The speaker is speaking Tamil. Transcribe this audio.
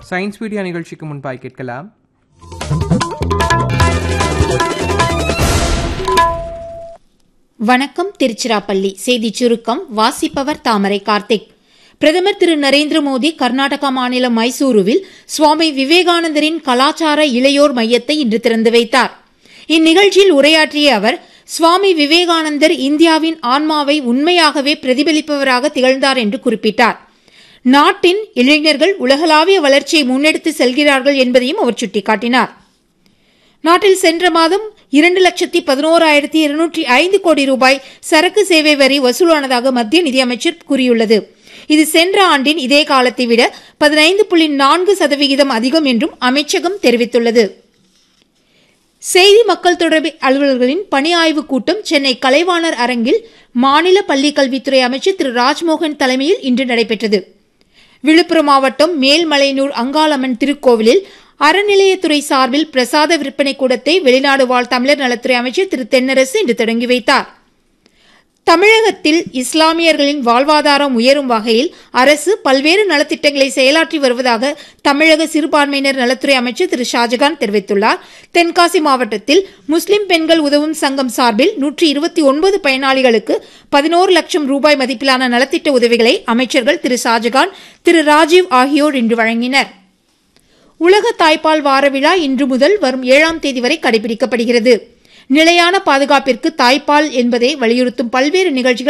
சயின்ஸ் வீடியோ நிகழ்ச்சிக்கு முன்பாய் கேட்கலாம் வணக்கம் திருச்சிராப்பள்ளி செய்திச் சுருக்கம் வாசிப்பவர் தாமரை கார்த்திக் பிரதமர் திரு நரேந்திர மோடி கர்நாடகா மாநிலம் மைசூருவில் சுவாமி விவேகானந்தரின் கலாச்சார இளையோர் மையத்தை இன்று திறந்து வைத்தார் இந்நிகழ்ச்சியில் உரையாற்றிய அவர் சுவாமி விவேகானந்தர் இந்தியாவின் ஆன்மாவை உண்மையாகவே பிரதிபலிப்பவராக திகழ்ந்தார் என்று குறிப்பிட்டார் நாட்டின் இளைஞர்கள் உலகளாவிய வளர்ச்சியை முன்னெடுத்து செல்கிறார்கள் என்பதையும் அவர் சுட்டிக்காட்டினார் நாட்டில் சென்ற மாதம் இரண்டு லட்சத்தி பதினோராயிரத்தி இருநூற்றி ஐந்து கோடி ரூபாய் சரக்கு சேவை வரி வசூலானதாக மத்திய நிதியமைச்சர் கூறியுள்ளது இது சென்ற ஆண்டின் இதே காலத்தை விட பதினைந்து புள்ளி நான்கு சதவிகிதம் அதிகம் என்றும் அமைச்சகம் தெரிவித்துள்ளது செய்தி மக்கள் தொடர்பு அலுவலர்களின் பணி ஆய்வுக் கூட்டம் சென்னை கலைவாணர் அரங்கில் மாநில பள்ளிக் கல்வித்துறை அமைச்சர் திரு ராஜ்மோகன் தலைமையில் இன்று நடைபெற்றது விழுப்புரம் மாவட்டம் மேல்மலையனூர் அங்காளம்மன் திருக்கோவிலில் அறநிலையத்துறை சார்பில் பிரசாத விற்பனை கூடத்தை வெளிநாடு வாழ் தமிழர் நலத்துறை அமைச்சர் திரு தென்னரசு இன்று தொடங்கி வைத்தார் தமிழகத்தில் இஸ்லாமியர்களின் வாழ்வாதாரம் உயரும் வகையில் அரசு பல்வேறு நலத்திட்டங்களை செயலாற்றி வருவதாக தமிழக சிறுபான்மையினர் நலத்துறை அமைச்சர் திரு ஷாஜகான் தெரிவித்துள்ளார் தென்காசி மாவட்டத்தில் முஸ்லிம் பெண்கள் உதவும் சங்கம் சார்பில் நூற்றி இருபத்தி ஒன்பது பயனாளிகளுக்கு பதினோரு லட்சம் ரூபாய் மதிப்பிலான நலத்திட்ட உதவிகளை அமைச்சர்கள் திரு ஷாஜகான் திரு ராஜீவ் ஆகியோர் இன்று வழங்கினர் உலக தாய்ப்பால் வார விழா இன்று முதல் வரும் ஏழாம் தேதி வரை கடைபிடிக்கப்படுகிறது நிலையான பாதுகாப்பிற்கு தாய்ப்பால் என்பதை வலியுறுத்தும் பல்வேறு நிகழ்ச்சிகள்